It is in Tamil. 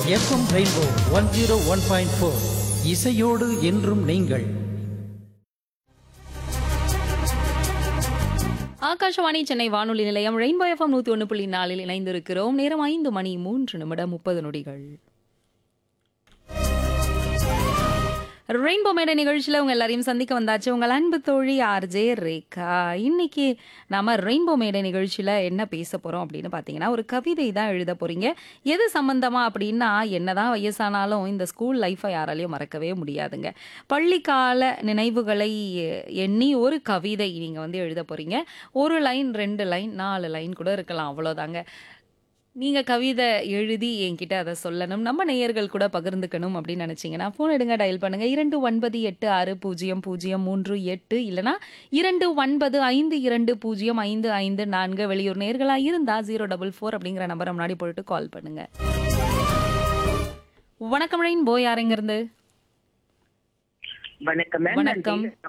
FM rainbow one zero one point four இசையோடு என்றும் நீங்கள் ஆகாஷவாணி சென்னை வானொலி நிலையம் ரெயின்போ எஃப்எம் நூற்றி ஒன்று புள்ளி நாலில் இணைந்திருக்கிறோம் நேரம் ஐந்து மணி மூன்று நிமிடம் முப்பது நொடிகள் ரெயின்போ மேடை நிகழ்ச்சியில் உங்க எல்லாரையும் சந்திக்க வந்தாச்சு உங்கள் அன்பு தோழி ஆர்ஜே ரேகா இன்னைக்கு நாம ரெயின்போ மேடை நிகழ்ச்சியில் என்ன பேச போகிறோம் அப்படின்னு பார்த்தீங்கன்னா ஒரு கவிதை தான் எழுத போறீங்க எது சம்பந்தமா அப்படின்னா என்னதான் வயசானாலும் இந்த ஸ்கூல் லைஃப்பை யாராலையும் மறக்கவே முடியாதுங்க பள்ளிக்கால நினைவுகளை எண்ணி ஒரு கவிதை நீங்கள் வந்து எழுத போறீங்க ஒரு லைன் ரெண்டு லைன் நாலு லைன் கூட இருக்கலாம் அவ்வளோதாங்க நீங்கள் கவிதை எழுதி என்கிட்ட அதை சொல்லணும் நம்ம நேயர்கள் கூட பகிர்ந்துக்கணும் அப்படின்னு நினச்சிங்கன்னா ஃபோன் எடுங்க டயல் பண்ணுங்க இரண்டு ஒன்பது எட்டு ஆறு பூஜ்ஜியம் பூஜ்ஜியம் மூன்று எட்டு இல்லைனா இரண்டு ஒன்பது ஐந்து இரண்டு பூஜ்ஜியம் ஐந்து ஐந்து நான்கு வெளியூர் நேர்களாக இருந்தால் ஜீரோ டபுள் ஃபோர் அப்படிங்கிற நம்பரை முன்னாடி போட்டு கால் பண்ணுங்க வணக்கம் ரெயின் போ யாருங்க இருந்து வணக்கம் மேம் வணக்கம்.